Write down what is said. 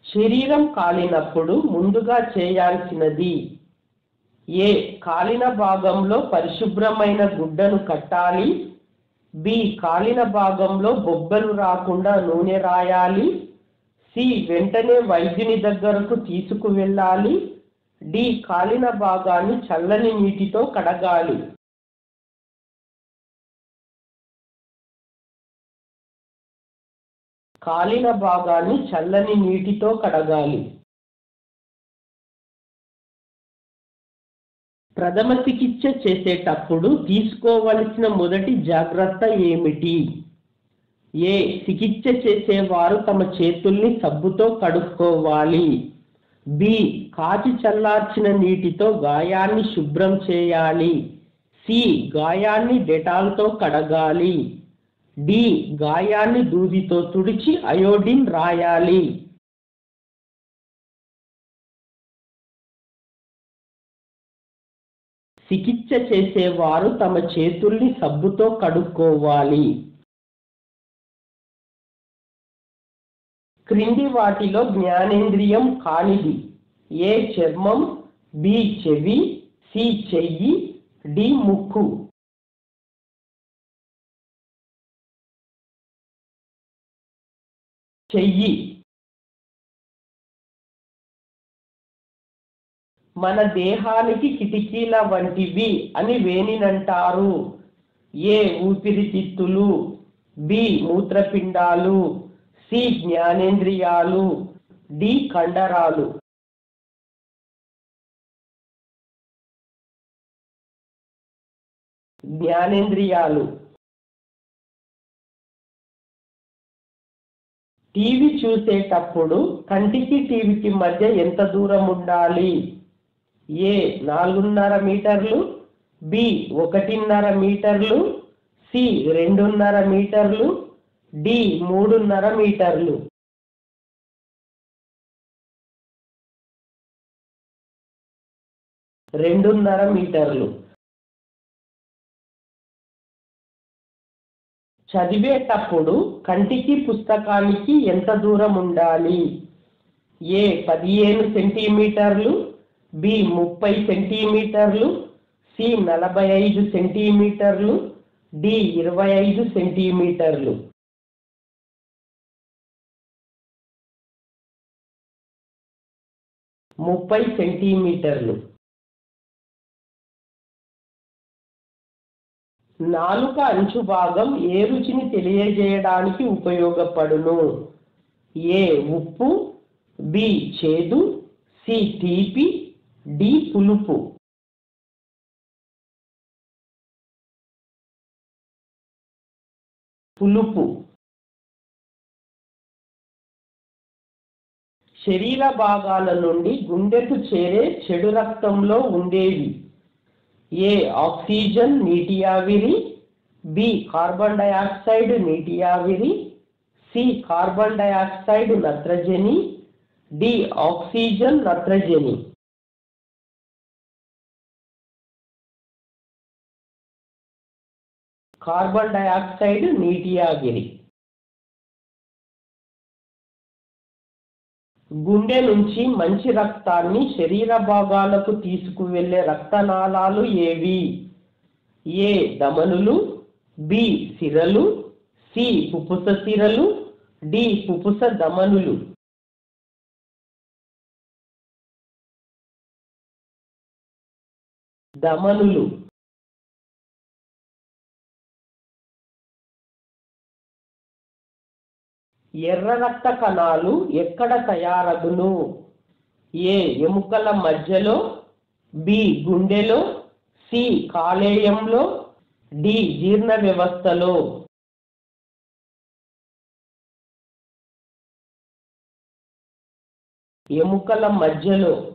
శరీరం కాలినప్పుడు ముందుగా చేయాల్సినది ఏ కాలిన భాగంలో పరిశుభ్రమైన గుడ్డను కట్టాలి బి కాలిన భాగంలో బొబ్బలు రాకుండా నూనె రాయాలి సి వెంటనే వైద్యుని దగ్గరకు తీసుకువెళ్ళాలి డి కాలిన భాగాన్ని చల్లని నీటితో కడగాలి కాలిన భాగాన్ని చల్లని నీటితో కడగాలి ప్రథమ చికిత్స చేసేటప్పుడు తీసుకోవలసిన మొదటి జాగ్రత్త ఏమిటి ఏ చికిత్స చేసేవారు తమ చేతుల్ని సబ్బుతో కడుక్కోవాలి బి కాచి చల్లార్చిన నీటితో గాయాన్ని శుభ్రం చేయాలి సి గాయాన్ని డెటాల్తో కడగాలి డి గాయాన్ని దూదితో తుడిచి అయోడిన్ రాయాలి చికిత్స చేసేవారు తమ చేతుల్ని సబ్బుతో కడుక్కోవాలి క్రింది వాటిలో జ్ఞానేంద్రియం కానిది ఏ చర్మం బి చెవి సి చెయ్యి డి ముక్కు చెయ్యి మన దేహానికి కిటికీల వంటివి అని వేనినంటారు ఏ ఊపిరితిత్తులు బి మూత్రపిండాలు సి జ్ఞానేంద్రియాలు డి కండరాలు జ్ఞానేంద్రియాలు టీవీ చూసేటప్పుడు కంటికి టీవీకి మధ్య ఎంత దూరం ఉండాలి ఏ నాలుగున్నర మీటర్లు బి ఒకటిన్నర మీటర్లు సి రెండున్నర మీటర్లు డి మూడున్నర మీటర్లు రెండున్నర మీటర్లు చదివేటప్పుడు కంటికి పుస్తకానికి ఎంత దూరం ఉండాలి ఏ పదిహేను సెంటీమీటర్లు బి ముప్పై సెంటీమీటర్లు సి నలభై ఐదు సెంటీమీటర్లు డి ఇరవై ఐదు సెంటీమీటర్లు ముప్పై సెంటీమీటర్లు నాలుక అంచు భాగం ఏ రుచిని తెలియజేయడానికి ఉపయోగపడును ఏ ఉప్పు బి చేదు సి తీపి డి పులుపు పులుపు శరీర భాగాల నుండి గుండెకు చేరే చెడు రక్తంలో ఉండేవి ఏ ఆక్సిజన్ నీటి ఆవిరి బి కార్బన్ డయాక్సైడ్ నీటి ఆవిరి సి కార్బన్ డయాక్సైడ్ నత్రజని డి ఆక్సిజన్ నత్రజని కార్బన్ డయాక్సైడ్ నీటి ఆవిరి గుండె నుంచి మంచి రక్తాన్ని శరీర భాగాలకు తీసుకువెళ్ళే రక్తనాళాలు ఏవి ఏ ధమనులు బి సిరలు సి పుపుస సిరలు డి పుపుస ధమనులు ధమనులు ఎర్ర రక్త కణాలు ఎక్కడ తయారగును ఏ ఎముకల మధ్యలో బి గుండెలో సి కాలేయంలో డి జీర్ణ వ్యవస్థలో ఎముకల మధ్యలో